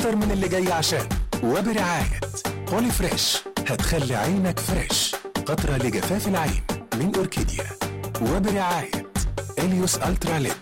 أكتر من اللي جاي عشان وبرعاية بولي فريش هتخلي عينك فريش قطرة لجفاف العين من أوركيديا وبرعاية إليوس ألترا ليب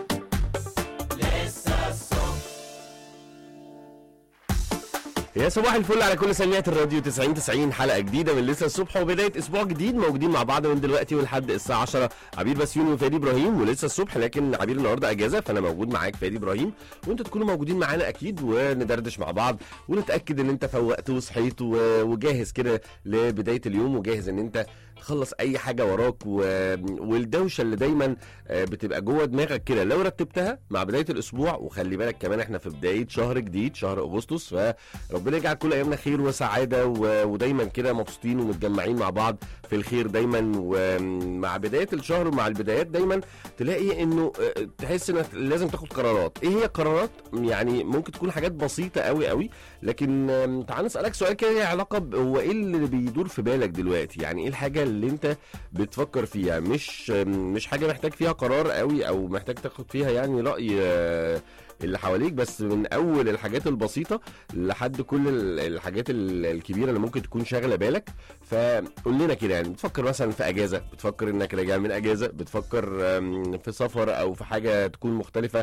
يا صباح الفل على كل سميعة الراديو 90 90 حلقة جديدة من لسه الصبح وبداية أسبوع جديد موجودين مع بعض من دلوقتي ولحد الساعة 10 عبير بسيوني وفادي إبراهيم ولسه الصبح لكن عبير النهاردة أجازة فأنا موجود معاك فادي إبراهيم وأنتوا تكونوا موجودين معانا أكيد وندردش مع بعض ونتأكد إن أنت فوقت وصحيت و- وجاهز كده لبداية اليوم وجاهز إن أنت تخلص أي حاجة وراك و... والدوشة اللي دايما آه، بتبقى جوه دماغك كده لو رتبتها مع بداية الأسبوع وخلي بالك كمان إحنا في بداية شهر جديد شهر أغسطس ف ربنا يجعل كل ايامنا خير وسعاده و... ودايما كده مبسوطين ومتجمعين مع بعض في الخير دايما ومع بدايه الشهر ومع البدايات دايما تلاقي انه آه، تحس انك لازم تاخد قرارات ايه هي قرارات يعني ممكن تكون حاجات بسيطه قوي قوي لكن آم، تعال نسالك سؤال كده ليه علاقه ب- هو ايه اللي بيدور في بالك دلوقتي يعني ايه الحاجه اللي انت بتفكر فيها مش آم، مش حاجه محتاج فيها قرار قوي او محتاج تاخد فيها يعني راي آه، اللي حواليك بس من اول الحاجات البسيطه لحد كل ال- الحاجات ال- الكبيره اللي ممكن تكون شاغله بالك فقول لنا كده يعني بتفكر مثلا في اجازه بتفكر انك راجع من اجازه بتفكر آم، في سفر او في حاجه تكون مختلفه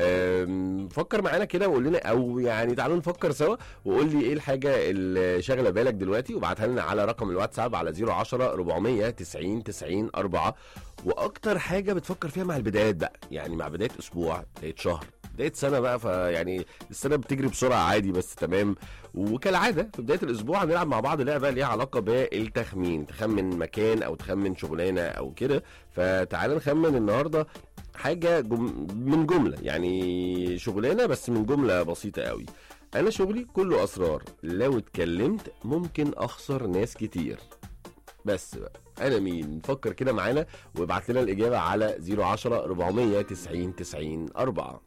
آم، فكر معانا كده وقول لنا او يعني تعالوا نفكر سوا وقول لي ايه الحاجه اللي شاغله بالك دلوقتي وابعتها لنا على رقم الواتساب على 010 400 90 90 4 واكتر حاجه بتفكر فيها مع البدايات بقى يعني مع بدايه اسبوع بدايه شهر بدايه سنه بقى فيعني السنه بتجري بسرعه عادي بس تمام وكالعاده في بدايه الاسبوع هنلعب مع بعض لعبه ليها علاقه بالتخمين تخمن مكان او تخمن شغلانه او كده فتعال نخمن النهارده حاجه جم... من جمله يعني شغلانه بس من جمله بسيطه قوي انا شغلي كله اسرار لو اتكلمت ممكن اخسر ناس كتير بس بقى انا مين نفكر كده معانا وابعت لنا الاجابه على 010 490 90 4